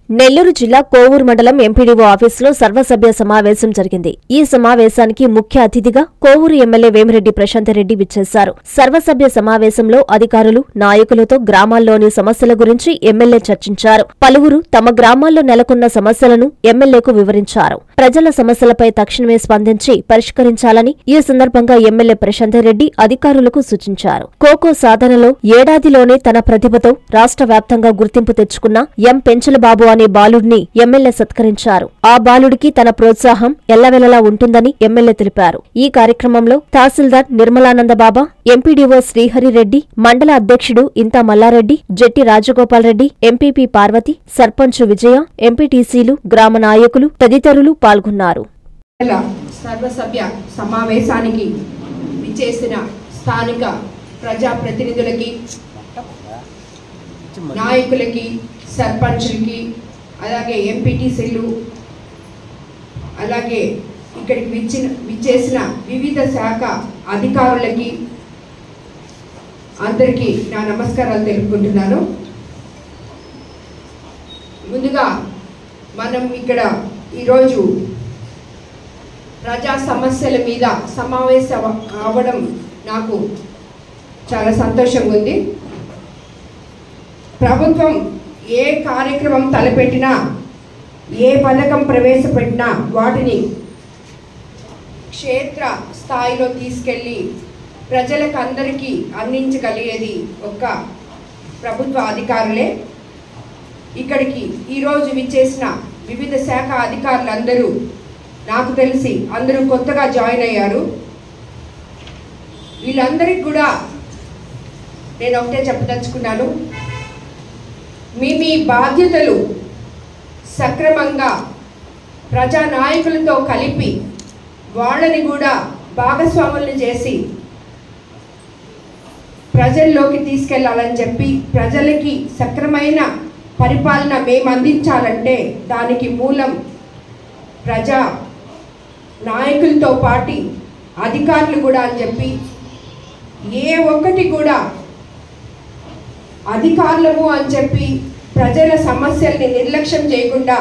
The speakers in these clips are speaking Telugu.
నెల్లూరు జిల్లా కోవూరు మండలం ఎంపీడీఓ ఆఫీసులో సర్వసభ్య సమావేశం జరిగింది ఈ సమావేశానికి ముఖ్య అతిథిగా కోవూరు ఎమ్మెల్యే వేమిరెడ్డి ప్రశాంతరెడ్డి విచ్చేశారు సర్వసభ్య సమావేశంలో అధికారులు నాయకులతో గ్రామాల్లోని సమస్యల గురించి ఎమ్మెల్యే చర్చించారు పలువురు తమ గ్రామాల్లో నెలకొన్న సమస్యలను ఎమ్మెల్యేకు వివరించారు ప్రజల సమస్యలపై తక్షణమే స్పందించి పరిష్కరించాలని ఈ సందర్భంగా ఎమ్మెల్యే ప్రశాంతరెడ్డి అధికారులకు సూచించారు కోకో సాధనలో ఏడాదిలోనే తన ప్రతిభతో రాష్ట్ర వ్యాప్తంగా గుర్తింపు తెచ్చుకున్న ఎం పెంచలబాబు అనే బాలుడిని ఎమ్మెల్యే సత్కరించారు ఆ బాలుడికి తన ప్రోత్సాహం ఎల్లవెల్లలా ఉంటుందని ఎమ్మెల్యే తెలిపారు ఈ కార్యక్రమంలో తహసీల్దార్ నిర్మలానంద బాబా ఎంపీడీఓ శ్రీహరిరెడ్డి మండల అధ్యక్షుడు ఇంతా మల్లారెడ్డి జెట్టి రాజగోపాల్ రెడ్డి ఎంపీపీ పార్వతి సర్పంచ్ విజయ ఎంపీటీసీలు గ్రామ నాయకులు తదితరులు పాల్గొన్నారు నెల సర్వసభ్య సమావేశానికి విచ్చేసిన స్థానిక ప్రజాప్రతినిధులకి నాయకులకి సర్పంచులకి అలాగే ఎంపీటీసీలు అలాగే ఇక్కడికి విచ్చిన విచ్చేసిన వివిధ శాఖ అధికారులకి అందరికీ నా నమస్కారాలు తెలుపుకుంటున్నాను ముందుగా మనం ఇక్కడ ఈరోజు ప్రజా సమస్యల మీద సమావేశం అవ్వడం నాకు చాలా సంతోషంగా ఉంది ప్రభుత్వం ఏ కార్యక్రమం తలపెట్టినా ఏ పథకం ప్రవేశపెట్టినా వాటిని క్షేత్ర స్థాయిలో తీసుకెళ్ళి ప్రజలకు అందరికీ అందించగలిగేది ఒక్క ప్రభుత్వ అధికారులే ఇక్కడికి ఈరోజు విచ్చేసిన వివిధ శాఖ అధికారులందరూ నాకు తెలిసి అందరూ కొత్తగా జాయిన్ అయ్యారు వీళ్ళందరికీ కూడా నేను ఒకటే చెప్పదలుచుకున్నాను మీ మీ బాధ్యతలు సక్రమంగా ప్రజానాయకులతో కలిపి వాళ్ళని కూడా భాగస్వాములను చేసి ప్రజల్లోకి తీసుకెళ్లాలని చెప్పి ప్రజలకి సక్రమైన పరిపాలన మేము అందించాలంటే దానికి మూలం ప్రజా నాయకులతో పాటి అధికారులు కూడా అని చెప్పి ఏ ఒక్కటి కూడా అధికారులము అని చెప్పి ప్రజల సమస్యల్ని నిర్లక్ష్యం చేయకుండా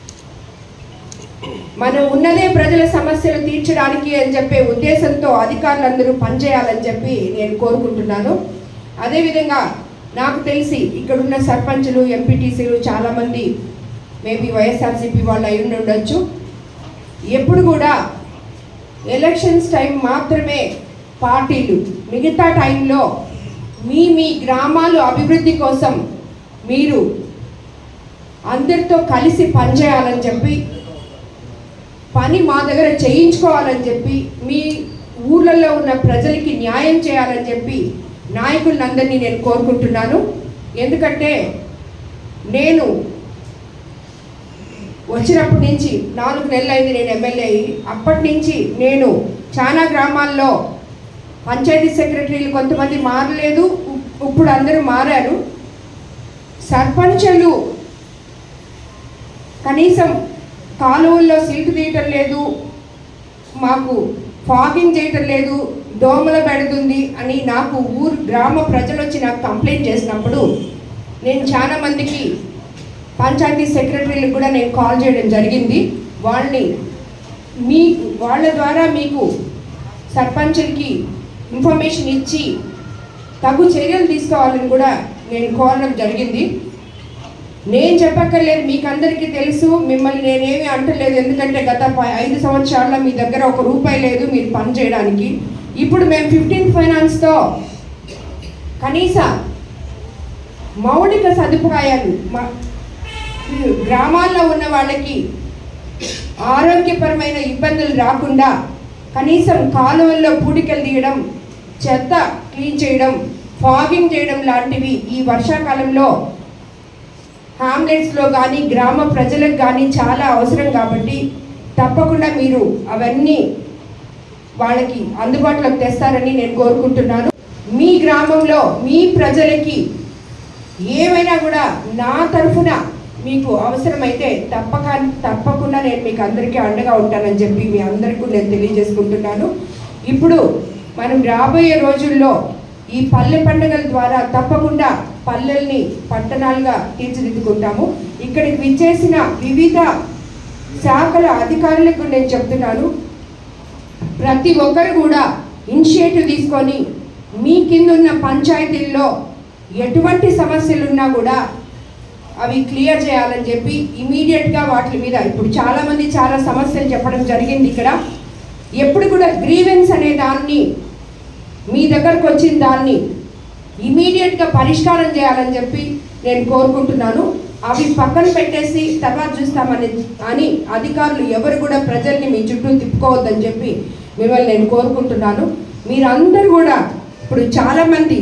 మనం ఉన్నదే ప్రజల సమస్యలు తీర్చడానికి అని చెప్పే ఉద్దేశంతో అధికారులందరూ పనిచేయాలని చెప్పి నేను కోరుకుంటున్నాను అదేవిధంగా నాకు తెలిసి ఇక్కడున్న సర్పంచులు ఎంపీటీసీలు చాలామంది మేబీ వైఎస్ఆర్సీపీ వాళ్ళు అయి ఉండి ఉండొచ్చు ఎప్పుడు కూడా ఎలక్షన్స్ టైం మాత్రమే పార్టీలు మిగతా టైంలో మీ మీ గ్రామాలు అభివృద్ధి కోసం మీరు అందరితో కలిసి పనిచేయాలని చెప్పి పని మా దగ్గర చేయించుకోవాలని చెప్పి మీ ఊర్లలో ఉన్న ప్రజలకి న్యాయం చేయాలని చెప్పి నాయకులందరినీ నేను కోరుకుంటున్నాను ఎందుకంటే నేను వచ్చినప్పటి నుంచి నాలుగు నెలలు అయింది నేను ఎమ్మెల్యే అయ్యి అప్పటి నుంచి నేను చాలా గ్రామాల్లో పంచాయతీ సెక్రటరీలు కొంతమంది మారలేదు ఇప్- ఇప్పుడు అందరూ మారారు సర్పంచులు కనీసం కాలువల్లో సీటు తీయటం లేదు మాకు ఫాగింగ్ చేయటం లేదు దోమల పెడుతుంది అని నాకు ఊరు గ్రామ ప్రజలు వచ్చి నాకు కంప్లైంట్ చేసినప్పుడు నేను చాలా మందికి పంచాయతీ సెక్రటరీలకు కూడా నేను కాల్ చేయడం జరిగింది వాళ్ళని మీ వాళ్ళ ద్వారా మీకు సర్పంచులకి ఇన్ఫర్మేషన్ ఇచ్చి తగు చర్యలు తీసుకోవాలని కూడా నేను కోరడం జరిగింది నేను చెప్పక్కర్లేదు మీకు అందరికీ తెలుసు మిమ్మల్ని నేనేమి అంటలేదు ఎందుకంటే గత ప- ఐదు సంవత్సరాల్లో మీ దగ్గర ఒక రూపాయి లేదు మీరు పని చేయడానికి ఇప్పుడు మేము ఫిఫ్టీన్ ఫైనాన్స్తో కనీస మౌలిక సదుపాయాలు మ- గ్రామాల్లో ఉన్న వాళ్ళకి ఆరోగ్యపరమైన ఇబ్బందులు రాకుండా కనీసం కాలువల్లో పూడికలు తీయడం చెత్త క్లీన్ చేయడం ఫాగింగ్ చేయడం లాంటివి ఈ వర్షాకాలంలో హామ్లెట్స్లో కానీ గ్రామ ప్రజలకు కానీ చాలా అవసరం కాబట్టి తప్పకుండా మీరు అవన్నీ వాళ్ళకి అందుబాటులోకి తెస్తారని నేను కోరుకుంటున్నాను మీ గ్రామంలో మీ ప్రజలకి ఏమైనా కూడా నా తరఫున మీకు అవసరమైతే తప్పక తప్పకుండా నేను మీకు అందరికీ అండగా ఉంటానని చెప్పి మీ అందరికీ నేను తెలియజేసుకుంటున్నాను ఇప్పుడు మనం రాబోయే రోజుల్లో ఈ పల్లె పండుగల ద్వారా తప్పకుండా పల్లెల్ని పట్టణాలుగా తీర్చిదిద్దుకుంటాము ఇక్కడికి విచ్చేసిన వివిధ శాఖల అధికారులకు నేను చెప్తున్నాను ప్రతి ఒక్కరు కూడా ఇనిషియేటివ్ తీసుకొని మీ కింద ఉన్న పంచాయతీల్లో ఎటువంటి సమస్యలు ఉన్నా కూడా అవి క్లియర్ చేయాలని చెప్పి ఇమీడియట్గా వాటి మీద ఇప్పుడు చాలామంది చాలా సమస్యలు చెప్పడం జరిగింది ఇక్కడ ఎప్పుడు కూడా గ్రీవెన్స్ అనే దాన్ని మీ దగ్గరకు వచ్చిన దాన్ని ఇమీడియట్గా పరిష్కారం చేయాలని చెప్పి నేను కోరుకుంటున్నాను అవి పక్కన పెట్టేసి తర్వాత చూస్తామని అని అధికారులు ఎవరు కూడా ప్రజల్ని మీ చుట్టూ తిప్పుకోవద్దని చెప్పి మిమ్మల్ని నేను కోరుకుంటున్నాను మీరందరూ కూడా ఇప్పుడు చాలామంది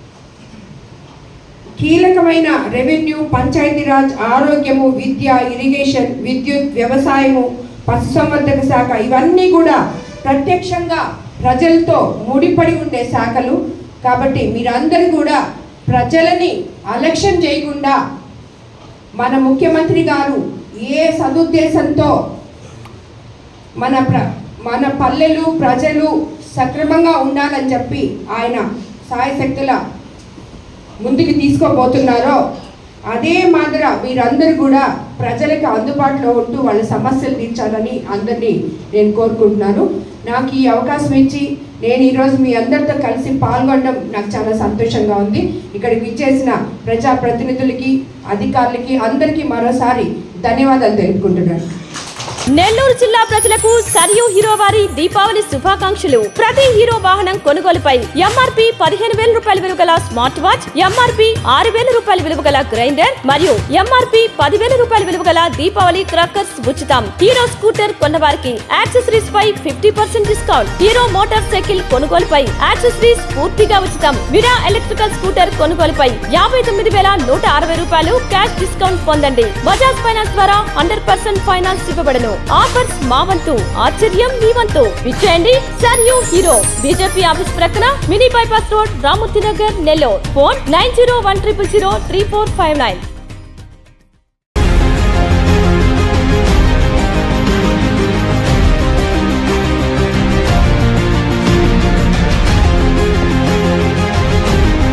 కీలకమైన రెవెన్యూ పంచాయతీరాజ్ ఆరోగ్యము విద్య ఇరిగేషన్ విద్యుత్ వ్యవసాయము పశుసంవర్ధక శాఖ ఇవన్నీ కూడా ప్రత్యక్షంగా ప్రజలతో ముడిపడి ఉండే శాఖలు కాబట్టి మీరందరూ కూడా ప్రజలని అలక్ష్యం చేయకుండా మన ముఖ్యమంత్రి గారు ఏ సదుద్దేశంతో మన ప్ర మన పల్లెలు ప్రజలు సక్రమంగా ఉండాలని చెప్పి ఆయన సాయశక్తుల ముందుకు తీసుకోబోతున్నారో అదే మాదిర మీరందరూ కూడా ప్రజలకు అందుబాటులో ఉంటూ వాళ్ళ సమస్యలు తీర్చాలని అందరినీ నేను కోరుకుంటున్నాను నాకు ఈ అవకాశం ఇచ్చి నేను ఈరోజు మీ అందరితో కలిసి పాల్గొనడం నాకు చాలా సంతోషంగా ఉంది ఇక్కడికి విచ్చేసిన ప్రజాప్రతినిధులకి అధికారులకి అందరికీ మరోసారి ధన్యవాదాలు తెలుపుకుంటున్నాను నెల్లూరు జిల్లా ప్రజలకు సరియు హీరో వారి దీపావళి శుభాకాంక్షలు ప్రతి హీరో వాహనం కొనుగోలుపై ఎంఆర్పి పదిహేను వేల రూపాయల విలువ గల స్మార్ట్ వాచ్ ఎంఆర్పి ఆరు వేల రూపాయల విలువ గల గ్రైండర్ మరియు ఎంఆర్పి పదివేల రూపాయల విలువ గల దీపావళి క్రాకర్స్ ఉచితం హీరో స్కూటర్ కొన్నవారికి యాక్సెసరీస్ పై fifty percent discount Hero motorcycle కొనుగోలుపై యాక్సెసరీస్ పూర్తిగా ఉచితం విరా ఎలక్ట్రికల్ స్కూటర్ కొనుగోలుపై యాభై తొమ్మిది వేల నూట అరవై రూపాయలు క్యాష్ డిస్కౌంట్ పొందండి బజాజ్ ఫైనాన్స్ ద్వారా హండ్రెడ్ పర్సెంట్ ఫైనాన్స్ ఇవ్వబడను ఆఫర్స్ మా వంతు ఆశ్చర్యం మీ వంతు విచ్చేయండి sir you Hero BJP office ప్రక్కన mini bypass road Ramamurthy Nagar Nellore phone nine zero one triple zero three four five nine